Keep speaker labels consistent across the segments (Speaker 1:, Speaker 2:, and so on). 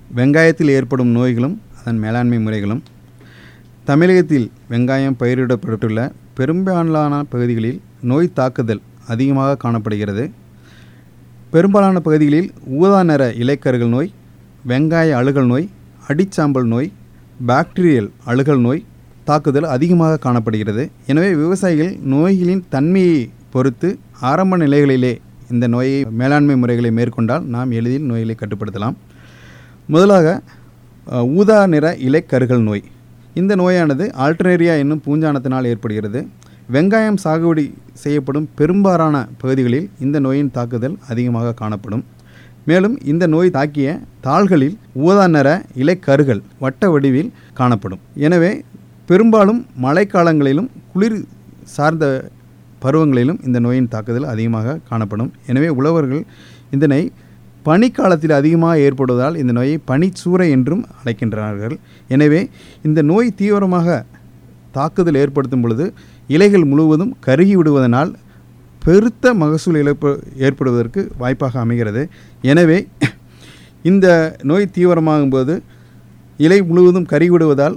Speaker 1: வெங்காயத்தில் ஏற்படும் நோய்களும் அதன் மேலாண்மை முறைகளும் தமிழகத்தில் வெங்காயம் பயிரிடப்பட்டுள்ள பெரும்பாலான பகுதிகளில் நோய் தாக்குதல் அதிகமாக காணப்படுகிறது பெரும்பாலான பகுதிகளில் ஊதா நிற இலைக்கருகள் நோய் வெங்காய அழுகல் நோய் அடிச்சாம்பல் நோய் பாக்டீரியல் அழுகல் நோய் தாக்குதல் அதிகமாக காணப்படுகிறது எனவே விவசாயிகள் நோய்களின் தன்மையை பொறுத்து ஆரம்ப நிலைகளிலே இந்த நோயை மேலாண்மை முறைகளை மேற்கொண்டால் நாம் எளிதில் நோய்களை கட்டுப்படுத்தலாம் முதலாக அஹ், ஊதா நிற இலைக்கருகள் நோய் இந்த நோயானது ஆல்டர்னேரியா என்னும் பூஞ்சானத்தினால் ஏற்படுகிறது வெங்காயம் சாகுபடி செய்யப்படும் பெரும்பாலான பகுதிகளில் இந்த நோயின் தாக்குதல் அதிகமாக காணப்படும் மேலும் இந்த நோய் தாக்கிய தாள்களில் ஊதா நிற இலைக்கருகள் வட்ட வடிவில் காணப்படும் எனவே பெரும்பாலும் மழைக்காலங்களிலும் குளிர் சார்ந்த பருவங்களிலும் இந்த நோயின் தாக்குதல் அதிகமாக காணப்படும் எனவே உழவர்கள் இதனை பனிக்காலத்தில் அதிகமாக ஏற்படுவதால் இந்த நோயை பனிச்சூறை என்றும் அழைக்கின்றார்கள் எனவே இந்த நோய் தீவிரமாக தாக்குதல் ஏற்படுத்தும் பொழுது இலைகள் முழுவதும் கருகி விடுவதனால் பெருத்த மகசூல் இழப்பு ஏற்படுவதற்கு வாய்ப்பாக அமைகிறது எனவே இந்த நோய் தீவிரமாகும் போது இலை முழுவதும் கருகி விடுவதால்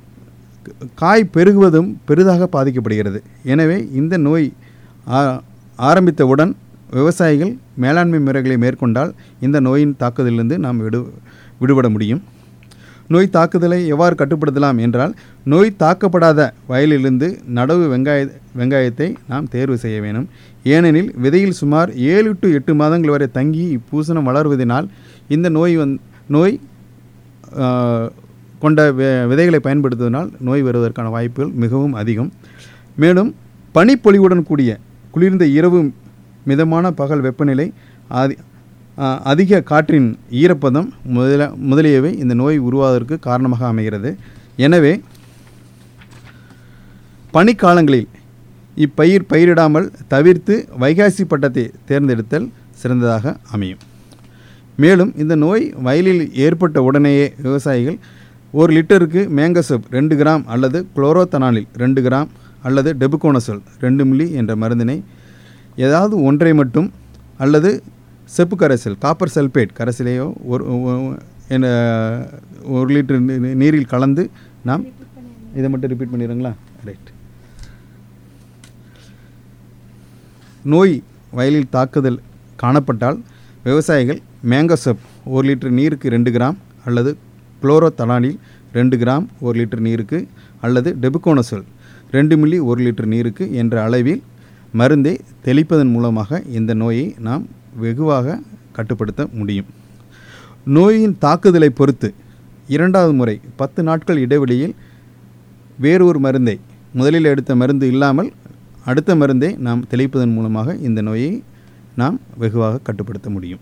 Speaker 1: காய் பெருகுவதும் பெரிதாக பாதிக்கப்படுகிறது எனவே இந்த நோய் ஆ- ஆரம்பித்தவுடன் விவசாயிகள் மேலாண்மை முறைகளை மேற்கொண்டால் இந்த நோயின் தாக்குதலிலிருந்து நாம் விடு விடுபட முடியும் நோய் தாக்குதலை எவ்வாறு கட்டுப்படுத்தலாம் என்றால் நோய் தாக்கப்படாத வயலிலிருந்து நடவு வெங்காய வெங்காயத்தை நாம் தேர்வு செய்ய வேணும் ஏனெனில் விதையில் சுமார் ஏழு டு எட்டு மாதங்கள் வரை தங்கி இப்பூசணம் வளருவதனால் இந்த நோய் வந் நோய் ஆஹ், கொண்ட வி- விதைகளை பயன்படுத்துவதனால் நோய் வருவதற்கான வாய்ப்புகள் மிகவும் அதிகம் மேலும் பனிப்பொழிவுடன் கூடிய குளிர்ந்த இரவு மிதமான பகல் வெப்பநிலை ஆதி ஆஹ், அதிக காற்றின் ஈரப்பதம் முதல முதலியவை இந்த நோய் உருவாவதற்கு காரணமாக அமைகிறது எனவே பனிக்காலங்களில் இப்பயிர் பயிரிடாமல் தவிர்த்து வைகாசி பட்டத்தை தேர்ந்தெடுத்தல் சிறந்ததாக அமையும் மேலும் இந்த நோய் வயலில் ஏற்பட்ட உடனேயே விவசாயிகள் ஒரு லிட்டருக்கு மேங்கசப் ரெண்டு கிராம் அல்லது குளோரோத்தனாலில் ரெண்டு கிராம் அல்லது டெபுகோனசோல் ரெண்டு மில்லி என்ற மருந்தினை ஏதாவது ஒன்றை மட்டும் அல்லது செப்பு கரைசல் காப்பர் சல்பேட் கரைசலையோ ஒரு ஒ- என ஒரு லிட்டர் நீ- நீரில் கலந்து நாம் இதை மட்டும் ரிப்பீட் பண்ணிடுங்களா ரைட் நோய் வயலில் தாக்குதல் காணப்பட்டால் விவசாயிகள் மேங்கோசப் ஒரு லிட்டர் நீருக்கு ரெண்டு கிராம் அல்லது குளோரோத்தலானில் ரெண்டு கிராம் ஒரு லிட்டர் நீருக்கு அல்லது டெபுகோனசோல் ரெண்டு மில்லி ஒரு லிட்டர் நீருக்கு என்ற அளவில் மருந்தை தெளிப்பதன் மூலமாக இந்த நோயை நாம் வெகுவாக கட்டுப்படுத்த முடியும் நோயின் தாக்குதலை பொறுத்து இரண்டாவது முறை பத்து நாட்கள் இடைவெளியில் வேறொரு மருந்தை முதலில் எடுத்த மருந்து இல்லாமல் அடுத்த மருந்தை நாம் தெளிப்பதன் மூலமாக இந்த நோயை நாம் வெகுவாக கட்டுப்படுத்த முடியும்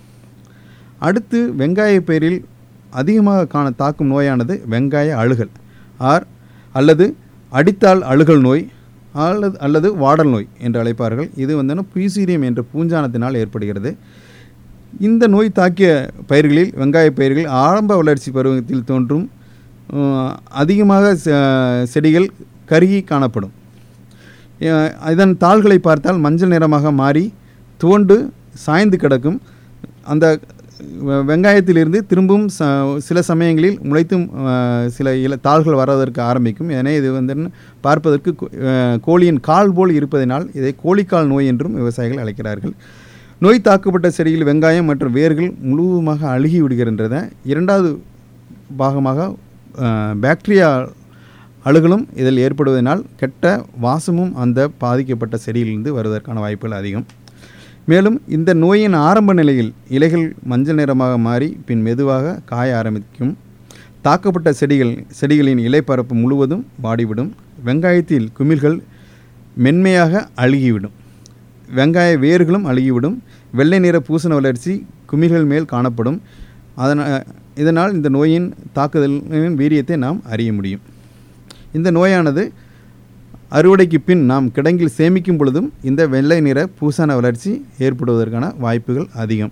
Speaker 1: அடுத்து வெங்காய பயிரில் அதிகமாக காண தாக்கும் நோயானது வெங்காய அழுகல் ஆர் அல்லது அடித்தாள் அழுகல் நோய் அல்லது அல்லது வாடல் நோய் என்று அழைப்பார்கள் இது வந்து புயூசீரியம் என்ற பூஞ்சானத்தினால் ஏற்படுகிறது இந்த நோய் தாக்கிய பயிர்களில் வெங்காய பயிர்கள் ஆரம்ப வளர்ச்சி பருவத்தில் தோன்றும் அஹ், அதிகமாக செ- செடிகள் கருகி காணப்படும் அஹ், இதன் தாள்களை பார்த்தால் மஞ்சள் நிறமாக மாறி துவண்டு சாய்ந்து கிடக்கும் அந்த வெ- வெங்காயத்திலிருந்து திரும்பவும் ச சில சமயங்களில் முளைத்தும் அஹ், சில இல தாள்கள் வரதற்கு ஆரம்பிக்கும் எனவே இது வந்து பார்ப்பதற்கு கோ- அஹ், கோழியின் கால் போல் இருப்பதனால் இதை கோழிக்கால் நோய் என்றும் விவசாயிகள் அழைக்கிறார்கள் நோய் தாக்கப்பட்ட செடியில் வெங்காயம் மற்றும் வேர்கள் முழுவதுமாக அழுகி விடுகின்றன இரண்டாவது பாகமாக அஹ், பாக்டீரியா அழுகலும் இதில் ஏற்படுவதனால் கெட்ட வாசமும் அந்த பாதிக்கப்பட்ட செடியிலிருந்து வருவதற்கான வாய்ப்புகள் அதிகம் மேலும் இந்த நோயின் ஆரம்ப நிலையில் இலைகள் மஞ்சள் நிறமாக மாறி பின் மெதுவாக காய ஆரம்பிக்கும் தாக்கப்பட்ட செடிகள் செடிகளின் இலைப்பரப்பு முழுவதும் வாடிவிடும் வெங்காயத்தில் குமிழ்கள் மென்மையாக அழுகிவிடும் வெங்காய வேர்களும் அழுகிவிடும் வெள்ளை நிற பூசண வளர்ச்சி குமிழ்கள் மேல் காணப்படும் அதனால் இதனால் இந்த நோயின் தாக்குதலின் வீரியத்தை நாம் அறிய முடியும் இந்த நோயானது அறுவடைக்கு பின் நாம் கிடங்கில் சேமிக்கும் பொழுதும் இந்த வெள்ளை நிற பூசண வளர்ச்சி ஏற்படுவதற்கான வாய்ப்புகள் அதிகம்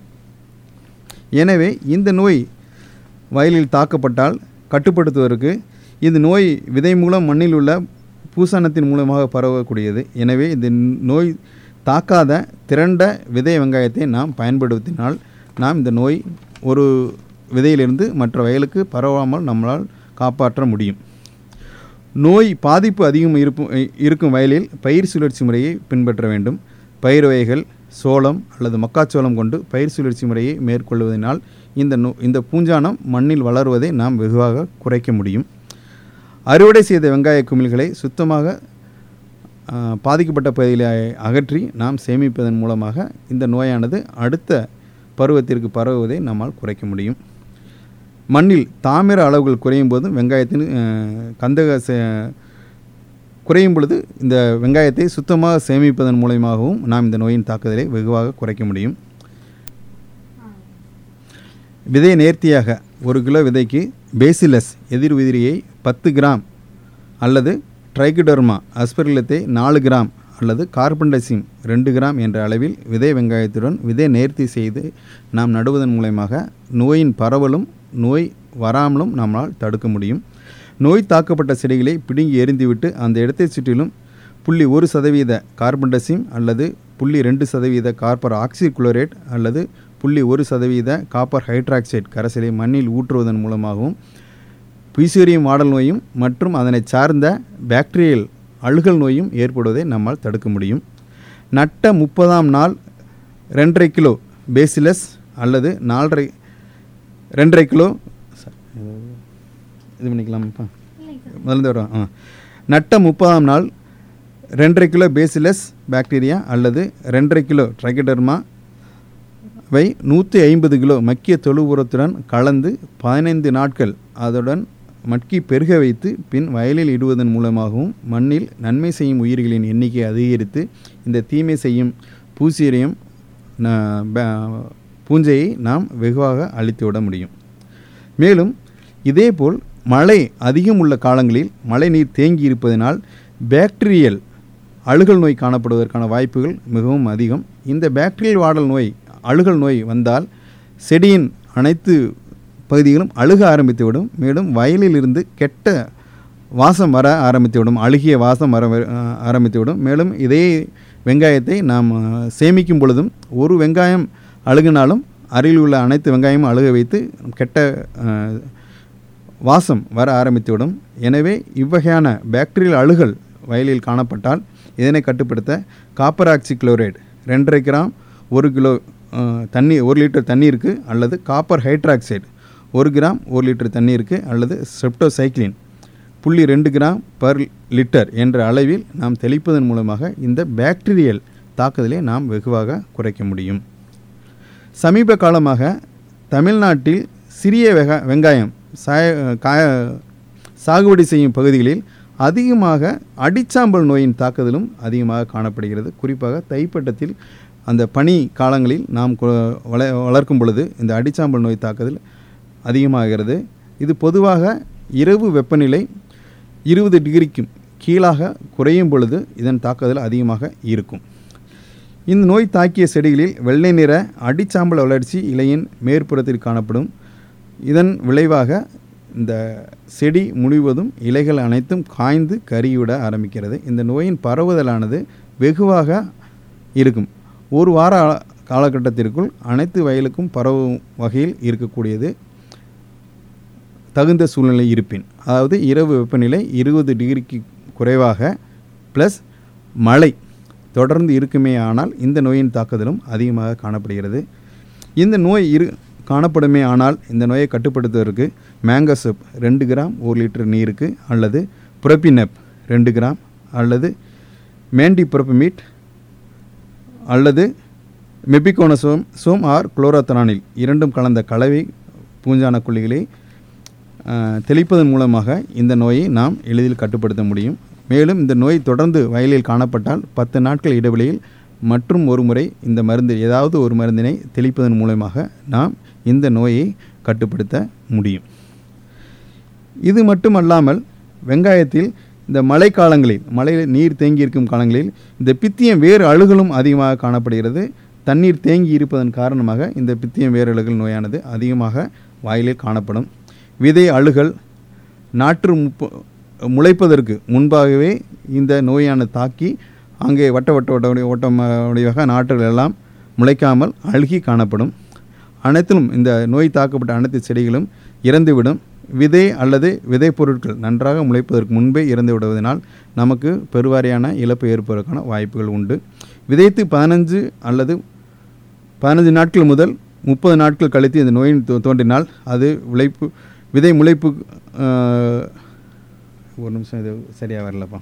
Speaker 1: எனவே இந்த நோய் வயலில் தாக்கப்பட்டால் கட்டுப்படுத்துவதற்கு இந்த நோய் விதை மூலம் மண்ணில் உள்ள பூசணத்தின் மூலமாக பரவக்கூடியது எனவே இந்த நோய் தாக்காத திரண்ட விதை வெங்காயத்தை நாம் பயன்படுத்தினால் நாம் இந்த நோய் ஒரு விதையிலிருந்து மற்ற வயலுக்கு பரவாமல் நம்மளால் காப்பாற்ற முடியும் நோய் பாதிப்பு அதிகம் இருப்பும் இருக்கும் வயலில் பயிர் சுழற்சி முறையை பின்பற்ற வேண்டும் பயிர் வகைகள் சோளம் அல்லது மக்காச்சோளம் கொண்டு பயிர் சுழற்சி முறையை மேற்கொள்வதனால் இந்த நோ இந்த பூஞ்சானம் மண்ணில் வளருவதை நாம் வெகுவாக குறைக்க முடியும் அறுவடை செய்த வெங்காய குமிழ்களை சுத்தமாக ஆ, பாதிக்கப்பட்ட பகுதிகளை அகற்றி நாம் சேமிப்பதன் மூலமாக இந்த நோயானது அடுத்த பருவத்திற்கு பரவுவதை நம்மால் குறைக்க முடியும் மண்ணில் தாமிர அளவுகள் குறையும் போது வெங்காயத்தின் ஆ, கந்தக சே- குறையும் பொழுது இந்த வெங்காயத்தை சுத்தமாக சேமிப்பதன் மூலயமாகவும் நாம் இந்த நோயின் தாக்குதலை வெகுவாக குறைக்க முடியும் விதை நேர்த்தியாக ஒரு கிலோ விதைக்கு பேசிலஸ் எதிர் உதிரியை பத்து கிராம் அல்லது ட்ரைகோடர்மா அஸ்பெரிலத்தை நாலு கிராம் அல்லது கார்பன்டசிம் ரெண்டு கிராம் என்ற அளவில் விதை வெங்காயத்துடன் விதை நேர்த்தி செய்து நாம் நடுவதன் மூலயமாக நோயின் பரவலும் நோய் வராமலும் நம்மால் தடுக்க முடியும் நோய் தாக்கப்பட்ட செடிகளை பிடுங்கி எறிந்துவிட்டு அந்த இடத்தை சுற்றிலும் புள்ளி ஒரு சதவீத கார்பன்டசிம் அல்லது புள்ளி ரெண்டு சதவீத காப்பர் ஆக்சிகுளோரேட் அல்லது புள்ளி ஒரு சதவீத காப்பர் ஹைட்ராக்சைடு கரைசலை மண்ணில் ஊற்றுவதன் மூலமாகவும் பீசோரியம் வாடல் நோயும் மற்றும் அதனை சார்ந்த பாக்டீரியல் அழுகல் நோயும் ஏற்படுவதை நம்மால் தடுக்க முடியும் நட்ட முப்பதாம் நாள் ரெண்டரை கிலோ பேசிலஸ் அல்லது நாலரை ரெண்டரை கிலோ இது பண்ணிக்கலாமாப்பா முதல்ல வரும் ஆ நட்ட முப்பதாம் நாள் ரெண்டரை கிலோ பேசிலஸ் பாக்டீரியா அல்லது ரெண்டரை கிலோ ட்ரைகடர்மா வை நூற்றி ஐம்பது கிலோ மக்கிய தொழு உரத்துடன் கலந்து பதினைந்து நாட்கள் அதனுடன் மட்கி பெருக வைத்து பின் வயலில் இடுவதன் மூலமாகவும் மண்ணில் நன்மை செய்யும் உயிர்களின் எண்ணிக்கை அதிகரித்து இந்த தீமை செய்யும் பூசீரியம் ந- ப- பூஞ்சையை நாம் வெகுவாக அழித்துவிட முடியும் மேலும் இதேபோல் மழை அதிகம் உள்ள காலங்களில் மழை நீர் தேங்கி இருப்பதனால் பாக்டீரியல் அழுகல் நோய் காணப்படுவதற்கான வாய்ப்புகள் மிகவும் அதிகம் இந்த பாக்டீரியல் வாடல் நோய் அழுகல் நோய் வந்தால் செடியின் அனைத்து பகுதிகளும் அழுக ஆரம்பித்துவிடும் மேலும் வயலில் இருந்து கெட்ட வாசம் வர ஆரம்பித்துவிடும் அழுகிய வாசம் வர அஹ், ஆரம்பித்துவிடும் மேலும் இதே வெங்காயத்தை நாம் அஹ், சேமிக்கும் பொழுதும் ஒரு வெங்காயம் அழுகினாலும் அருகில் உள்ள அனைத்து வெங்காயமும் அழுக வைத்து கெட்ட அஹ், வாசம் வர ஆரம்பித்துவிடும் எனவே இவ்வகையான பாக்டீரியல் அழுகல் வயலில் காணப்பட்டால் இதனை கட்டுப்படுத்த காப்பர் ஆக்சி குளோரைடு ரெண்டரை கிராம் ஒரு கிலோ அஹ், தண்ணி ஒரு லிட்டர் தண்ணீருக்கு அல்லது காப்பர் ஹைட்ராக்சைடு ஒரு கிராம் ஒரு லிட்டர் தண்ணீருக்கு அல்லது செப்டோசைக்ளின் புள்ளி ரெண்டு கிராம் பர் லிட்டர் என்ற அளவில் நாம் தெளிப்பதன் மூலமாக இந்த பாக்டீரியல் தாக்குதலை நாம் வெகுவாக குறைக்க முடியும் சமீப காலமாக தமிழ்நாட்டில் சிறிய வெக வெங்காயம் சாய காய சாகுபடி செய்யும் பகுதிகளில் அதிகமாக அடிச்சாம்பல் நோயின் தாக்குதலும் அதிகமாக காணப்படுகிறது குறிப்பாக தைப்பட்டத்தில் அந்த பனி காலங்களில் நாம் கொ- வள வளர்க்கும் பொழுது இந்த அடிச்சாம்பல் நோய் தாக்குதல் அதிகமாகிறது இது பொதுவாக இரவு வெப்பநிலை இருபது டிகிரிக்கும் கீழாக குறையும் பொழுது இதன் தாக்குதல் அதிகமாக இருக்கும் இந்த நோய் தாக்கிய செடிகளில் வெள்ளை நிற அடிச்சாம்பல் வளர்ச்சி இலையின் மேற்புறத்தில் காணப்படும் இதன் விளைவாக இந்த செடி முழுவதும் இலைகள் அனைத்தும் காய்ந்து கருகிவிட ஆரம்பிக்கிறது இந்த நோயின் பரவுதலானது வெகுவாக இருக்கும் ஒரு வார ஆ- காலகட்டத்திற்குள் அனைத்து வயலுக்கும் பரவும் வகையில் இருக்கக்கூடியது தகுந்த சூழ்நிலை இருப்பின் அதாவது இரவு வெப்பநிலை இருபது டிகிரிக்கு குறைவாக ப்ளஸ் மழை தொடர்ந்து இருக்குமே ஆனால் இந்த நோயின் தாக்குதலும் அதிகமாக காணப்படுகிறது இந்த நோய் இரு காணப்படுமே ஆனால் இந்த நோயை கட்டுப்படுத்துவதற்கு மேங்கோசப் ரெண்டு கிராம் ஒரு லிட்டர் நீருக்கு அல்லது புரப்பினப் ரெண்டு கிராம் அல்லது மேண்டி புரப்பமீட் அல்லது மெபிகோனசோம் சோம் ஆர் குளோரோத்தனானில் இரண்டும் கலந்த கலவை பூஞ்சான கொல்லிகளை ஆஹ், தெளிப்பதன் மூலமாக இந்த நோயை நாம் எளிதில் கட்டுப்படுத்த முடியும் மேலும் இந்த நோய் தொடர்ந்து வயலில் காணப்பட்டால் பத்து நாட்கள் இடைவெளியில் மற்றும் ஒரு முறை இந்த மருந்து ஏதாவது ஒரு மருந்தினை தெளிப்பதன் மூலமாக நாம் இந்த நோயை கட்டுப்படுத்த முடியும் இது மட்டுமல்லாமல் வெங்காயத்தில் இந்த மழை காலங்களில் மழையில் நீர் தேங்கி இருக்கும் காலங்களில் இந்த பித்தியம் வேறு அழுகலும் அதிகமாக காணப்படுகிறது தண்ணீர் தேங்கி இருப்பதன் காரணமாக இந்த பித்தியம் வேறு அழுகல் நோயானது அதிகமாக வாயிலில் காணப்படும் விதை அழுகல் நாற்று முப்ப முளைப்பதற்கு முன்பாகவே இந்த நோயானது தாக்கி அங்கே வட்ட வட்ட வட்ட வடி- ஓட்டம் அஹ், வடிவாக நாற்றுகள் எல்லாம் முளைக்காமல் அழுகி காணப்படும் அனைத்திலும் இந்த நோய் தாக்கப்பட்ட அனைத்து செடிகளும் இறந்துவிடும் விதை அல்லது விதை பொருட்கள் நன்றாக முளைப்பதற்கு முன்பே இறந்து விடுவதனால் நமக்கு பெருவாரியான இழப்பு ஏற்படுவதற்கான வாய்ப்புகள் உண்டு விதைத்து பதினஞ்சு அல்லது பதினஞ்சு நாட்கள் முதல் முப்பது நாட்கள் கழித்து இந்த நோயின் தோ- தோன்றினால் அது விளைப்பு விதை முளைப்பு ஆஹ், ஒரு நிமிஷம் இது சரியாக வரலப்பா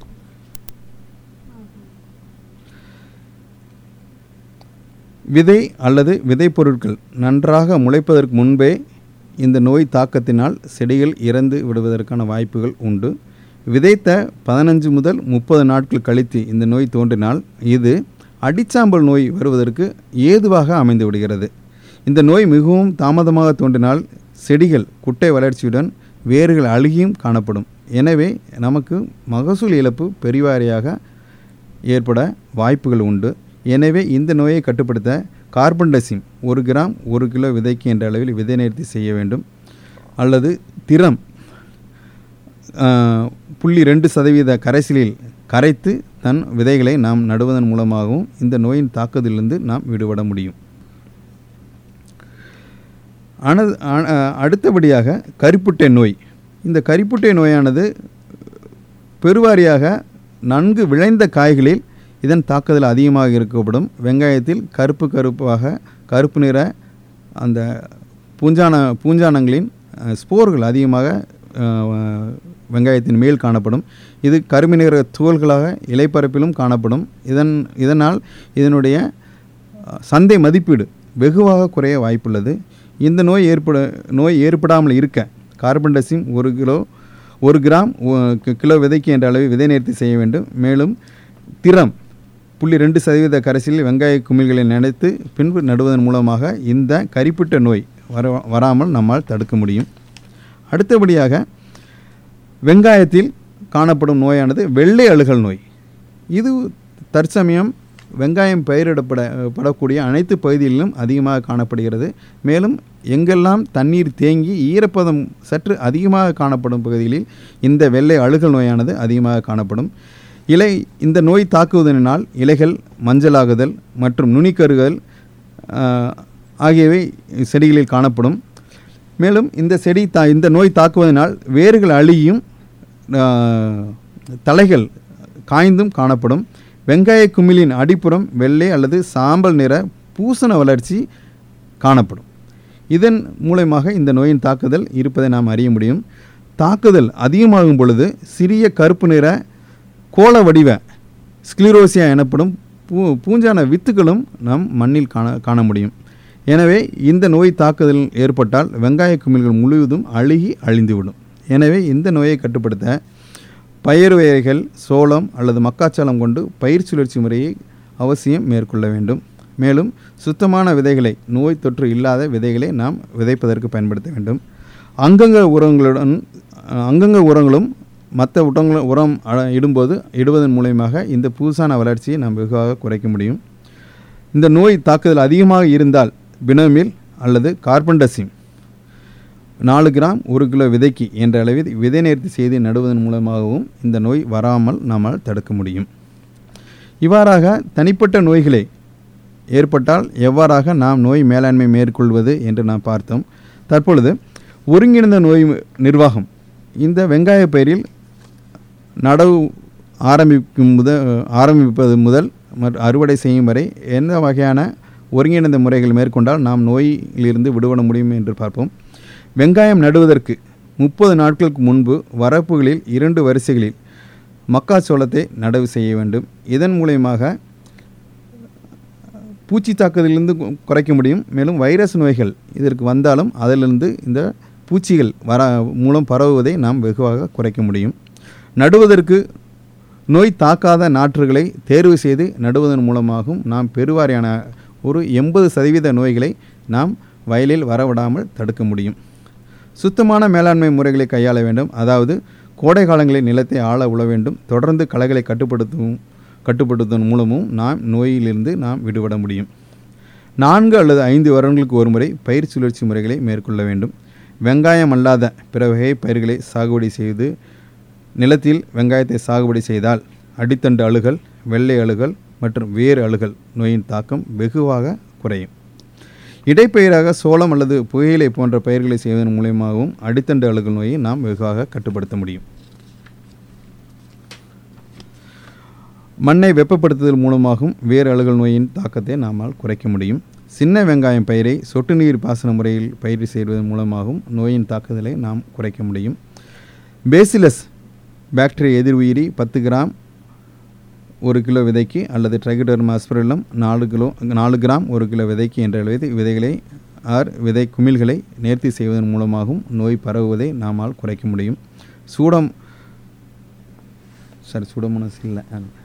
Speaker 1: விதை அல்லது விதை பொருட்கள் நன்றாக முளைப்பதற்கு முன்பே இந்த நோய் தாக்கத்தினால் செடிகள் இறந்து விடுவதற்கான வாய்ப்புகள் உண்டு விதைத்த பதினஞ்சு முதல் முப்பது நாட்கள் கழித்து இந்த நோய் தோன்றினால் இது அடிச்சாம்பல் நோய் வருவதற்கு ஏதுவாக அமைந்து விடுகிறது இந்த நோய் மிகவும் தாமதமாக தோன்றினால் செடிகள் குட்டை வளர்ச்சியுடன் வேர்கள் அழுகியும் காணப்படும் எனவே நமக்கு மகசூல் இழப்பு பெரிவாரியாக ஏற்பட வாய்ப்புகள் உண்டு எனவே இந்த நோயை கட்டுப்படுத்த கார்பன் டெசிம் ஒரு கிராம் ஒரு கிலோ விதைக்கு என்ற அளவில் விதை நேர்த்தி செய்ய வேண்டும் அல்லது திறம் ஆஹ், புள்ளி ரெண்டு சதவீத கரைசலில் கரைத்து தன் விதைகளை நாம் நடுவதன் மூலமாகவும் இந்த நோயின் தாக்குதலிலிருந்து நாம் விடுபட முடியும் அனது அ- அ- அடுத்தபடியாக கரிப்புட்டை நோய் இந்த கரிப்புட்டை நோயானது பெருவாரியாக நன்கு விளைந்த காய்களில் இதன் தாக்குதல் அதிகமாக இருக்கப்படும் வெங்காயத்தில் கருப்பு கருப்பாக கருப்பு நிற அந்த பூஞ்சான பூஞ்சானங்களின் அஹ், ஸ்போர்கள் அதிகமாக அஹ், வெங்காயத்தின் மேல் காணப்படும் இது கருமை நிற துகள்களாக இலைப்பரப்பிலும் காணப்படும் இதன் இதனால் இதனுடைய அஹ், சந்தை மதிப்பீடு வெகுவாக குறைய வாய்ப்புள்ளது இந்த நோய் ஏற்பட நோய் ஏற்படாமல் இருக்க கார்பன் டெசிம் ஒரு கிலோ ஒரு கிராம் ஒ- கி- கிலோ விதைக்கு என்ற அளவில் விதை நேர்த்தி செய்ய வேண்டும் மேலும் திறம் புள்ளி ரெண்டு சதவீத கரைசலில் வெங்காய குமிழ்களை நினைத்து பின்பு நடுவதன் மூலமாக இந்த கரிப்பிட்ட நோய் வர வராமல் நம்மால் தடுக்க முடியும் அடுத்தபடியாக வெங்காயத்தில் காணப்படும் நோயானது வெள்ளை அழுகல் நோய் இது தற்சமயம் வெங்காயம் பயிரிடப்பட படக்கூடிய அனைத்து பகுதிகளிலும் அதிகமாக காணப்படுகிறது மேலும் எங்கெல்லாம் தண்ணீர் தேங்கி ஈரப்பதம் சற்று அதிகமாக காணப்படும் பகுதிகளில் இந்த வெள்ளை அழுகல் நோயானது அதிகமாக காணப்படும் இலை இந்த நோய் தாக்குவதனால் இலைகள் மஞ்சளாகுதல் மற்றும் நுனிக்கருகள் ஆஹ், ஆகியவை செடிகளில் காணப்படும் மேலும் இந்த செடி தா இந்த நோய் தாக்குவதனால் வேர்கள் அழியும் ஆஹ், தலைகள் காய்ந்தும் காணப்படும் வெங்காய குமிழின் அடிப்புறம் வெள்ளை அல்லது சாம்பல் நிற பூசண வளர்ச்சி காணப்படும் இதன் மூலமாக இந்த நோயின் தாக்குதல் இருப்பதை நாம் அறிய முடியும் தாக்குதல் அதிகமாகும் பொழுது சிறிய கருப்பு நிற கோள வடிவ ஸ்க்ளிரோசியா எனப்படும் பூ பூஞ்சான வித்துகளும் நாம் மண்ணில் காண காண முடியும் எனவே இந்த நோய் தாக்குதல் ஏற்பட்டால் வெங்காய குமிழ்கள் முழுவதும் அழுகி அழிந்துவிடும் எனவே இந்த நோயை கட்டுப்படுத்த பயிர் வகைகள் சோளம் அல்லது மக்காச்சோளம் கொண்டு பயிர் சுழற்சி முறையை அவசியம் மேற்கொள்ள வேண்டும் மேலும் சுத்தமான விதைகளை நோய் தொற்று இல்லாத விதைகளை நாம் விதைப்பதற்கு பயன்படுத்த வேண்டும் அங்கங்க உரங்களுடன் அஹ், அங்கங்க உரங்களும் மற்ற உரங்களும் உரம் அ- இடும்போது இடுவதன் மூலயமாக இந்த பூசான வளர்ச்சியை நாம் வெகுவாக குறைக்க முடியும் இந்த நோய் தாக்குதல் அதிகமாக இருந்தால் பினோமில் அல்லது கார்பன் டசிம் நாலு கிராம் ஒரு கிலோ விதைக்கு என்ற அளவில் விதை நேர்த்தி செய்து நடுவதன் மூலமாகவும் இந்த நோய் வராமல் நம்மால் தடுக்க முடியும் இவ்வாறாக தனிப்பட்ட நோய்களை ஏற்பட்டால் எவ்வாறாக நாம் நோய் மேலாண்மை மேற்கொள்வது என்று நாம் பார்த்தோம் தற்பொழுது ஒருங்கிணைந்த நோய் நிர்வாகம் இந்த வெங்காய பயிரில் நடவு ஆரம்பிக்கும் முத ஆரம்பிப்பது முதல் மற்றும் அறுவடை செய்யும் வரை எந்த வகையான ஒருங்கிணைந்த முறைகள் மேற்கொண்டால் நாம் நோயிலிருந்து விடுபட முடியும் என்று பார்ப்போம் வெங்காயம் நடுவதற்கு முப்பது நாட்களுக்கு முன்பு வரப்புகளில் இரண்டு வரிசைகளில் மக்காச்சோளத்தை நடவு செய்ய வேண்டும் இதன் மூலயமாக பூச்சி தாக்குதலிலிருந்து கு- குறைக்க முடியும் மேலும் வைரஸ் நோய்கள் இதற்கு வந்தாலும் அதிலிருந்து இந்த பூச்சிகள் வர மூலம் பரவுவதை நாம் வெகுவாக குறைக்க முடியும் நடுவதற்கு நோய் தாக்காத நாற்றுகளை தேர்வு செய்து நடுவதன் மூலமாகவும் நாம் பெருவாரியான ஒரு எண்பது சதவீத நோய்களை நாம் வயலில் வரவிடாமல் தடுக்க முடியும் சுத்தமான மேலாண்மை முறைகளை கையாள வேண்டும் அதாவது கோடை காலங்களில் நிலத்தை ஆழ உழ வேண்டும் தொடர்ந்து களைகளை கட்டுப்படுத்தும் கட்டுப்படுத்துவதன் மூலமும் நாம் நோயிலிருந்து நாம் விடுபட முடியும் நான்கு அல்லது ஐந்து வருடங்களுக்கு ஒருமுறை பயிர் சுழற்சி முறைகளை மேற்கொள்ள வேண்டும் வெங்காயம் அல்லாத பிற வகை பயிர்களை சாகுபடி செய்து நிலத்தில் வெங்காயத்தை சாகுபடி செய்தால் அடித்தண்டு அழுகல் வெள்ளை அழுகல் மற்றும் வேறு அழுகல் நோயின் தாக்கம் வெகுவாக குறையும் இடைப்பயிராக சோளம் அல்லது புகையிலை போன்ற பயிர்களை செய்வதன் மூலியமாகவும் அடித்தண்டு அழுகல் நோயை நாம் வெகுவாக கட்டுப்படுத்த முடியும் மண்ணை வெப்பப்படுத்துதல் மூலமாகவும் வேறு அழுகல் நோயின் தாக்கத்தை நம்மால் குறைக்க முடியும் சின்ன வெங்காயம் பயிரை சொட்டு நீர் பாசன முறையில் பயிர் செய்வதன் மூலமாகவும் நோயின் தாக்குதலை நாம் குறைக்க முடியும் பேசிலஸ் பாக்டீரியா எதிர் உயிரி பத்து கிராம் ஒரு கிலோ விதைக்கு அல்லது ட்ரைகோடர்மா அஸ்பரிலம் நாலு கிலோ நாலு கிராம் ஒரு கிலோ விதைக்கு என்ற அளவில் விதைகளை ஆர் விதை குமிழ்களை நேர்த்தி செய்வதன் மூலமாகவும் நோய் பரவுவதை நம்மால் குறைக்க முடியும் சூடம் சாரி சூடமோனஸ் இல்லை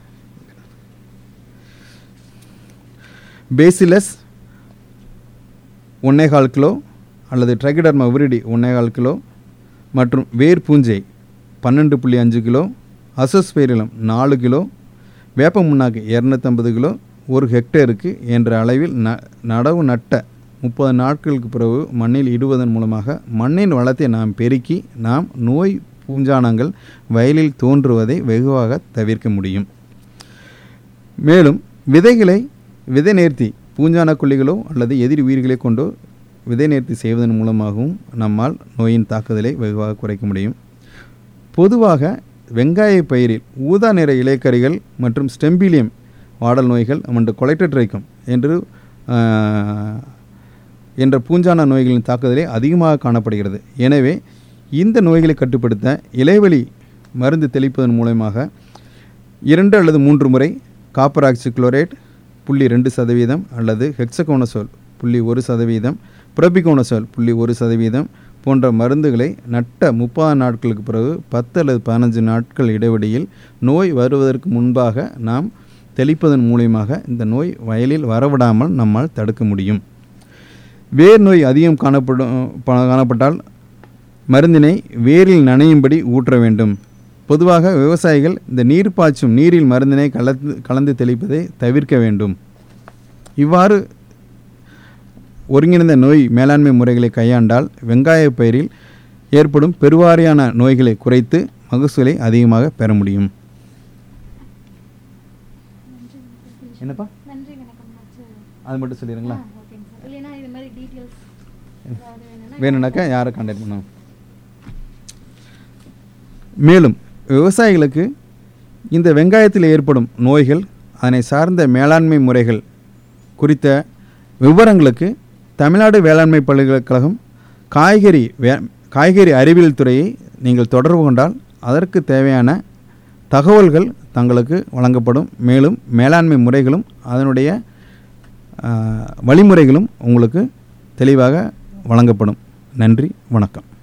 Speaker 1: பேசிலஸ் ஒன்னேகால் கிலோ அல்லது ட்ரைகடர்மா விரிடி ஒன்னேகால் கிலோ மற்றும் வேர் பூஞ்சை பன்னெண்டு புள்ளி அஞ்சு கிலோ அசோஸ்பைரிலம் நாலு கிலோ வேப்ப முன்னாக்கு இரநூத்தம்பது கிலோ ஒரு ஹெக்டேருக்கு என்ற அளவில் ந நடவு நட்ட முப்பது நாட்களுக்கு பிறகு மண்ணில் இடுவதன் மூலமாக மண்ணின் வளத்தை நாம் பெருக்கி நாம் நோய் பூஞ்சானங்கள் வயலில் தோன்றுவதை வெகுவாக தவிர்க்க முடியும் மேலும் விதைகளை விதை நேர்த்தி பூஞ்சான கொல்லிகளோ அல்லது எதிரி உயிர்களை கொண்டோ விதை நேர்த்தி செய்வதன் மூலமாகவும் நம்மால் நோயின் தாக்குதலை வெகுவாக குறைக்க முடியும் பொதுவாக வெங்காய பயிரில் ஊதா நிற இலைக்கறிகள் மற்றும் ஸ்டெம்பிலியம் வாடல் நோய்கள் மற்றும் கொலைட்டட்ரைக்கம் என்று ஆஹ், என்ற பூஞ்சான நோய்களின் தாக்குதலே அதிகமாக காணப்படுகிறது எனவே இந்த நோய்களை கட்டுப்படுத்த இலைவழி மருந்து தெளிப்பதன் மூலமாக இரண்டு அல்லது மூன்று முறை காப்பர் ஆக்சி குளோரேட் புள்ளி ரெண்டு சதவீதம் அல்லது ஹெக்ஸகோனசோல் புள்ளி ஒரு சதவீதம் புரபிகோனசோல் புள்ளி ஒரு சதவீதம் போன்ற மருந்துகளை நட்ட முப்பது நாட்களுக்கு பிறகு பத்து அல்லது பதினஞ்சு நாட்கள் இடைவெளியில் நோய் வருவதற்கு முன்பாக நாம் தெளிப்பதன் மூலியமாக இந்த நோய் வயலில் வரவிடாமல் நம்மால் தடுக்க முடியும் வேர் நோய் அதிகம் காணப்படும் ப- காணப்பட்டால் மருந்தினை வேரில் நனையும்படி ஊற்ற வேண்டும் பொதுவாக விவசாயிகள் இந்த நீர் பாய்ச்சும் நீரில் மருந்தினை கலந்து கலந்து தெளிப்பதை தவிர்க்க வேண்டும் இவ்வாறு ஒருங்கிணைந்த நோய் மேலாண்மை முறைகளை கையாண்டால் வெங்காய பயிரில் ஏற்படும் பெருவாரியான நோய்களை குறைத்து மகசூலை அதிகமாக பெற முடியும் என்னப்பா
Speaker 2: நன்றி வணக்கம் வச்சு
Speaker 1: அது மட்டும் சொல்லிடுங்களா
Speaker 2: ஓகேங்க சார் இல்லைன்னா இது மாதிரி டீட்டெயில்ஸ் ஏதாவது வேணும்னா
Speaker 1: வேணும்னாக்கா யாரை கான்டாக்ட் பண்ணணும் மேலும் விவசாயிகளுக்கு இந்த வெங்காயத்தில் ஏற்படும் நோய்கள் அதனை சார்ந்த மேலாண்மை முறைகள் குறித்த விவரங்களுக்கு தமிழ்நாடு வேளாண்மை பல்கலைக்கழகம் காய்கறி வே காய்கறி அறிவியல் துறையை நீங்கள் தொடர்பு கொண்டால் அதற்கு தேவையான தகவல்கள் தங்களுக்கு வழங்கப்படும் மேலும் மேலாண்மை முறைகளும் அதனுடைய ஆ, வழிமுறைகளும் உங்களுக்கு தெளிவாக வழங்கப்படும் நன்றி வணக்கம்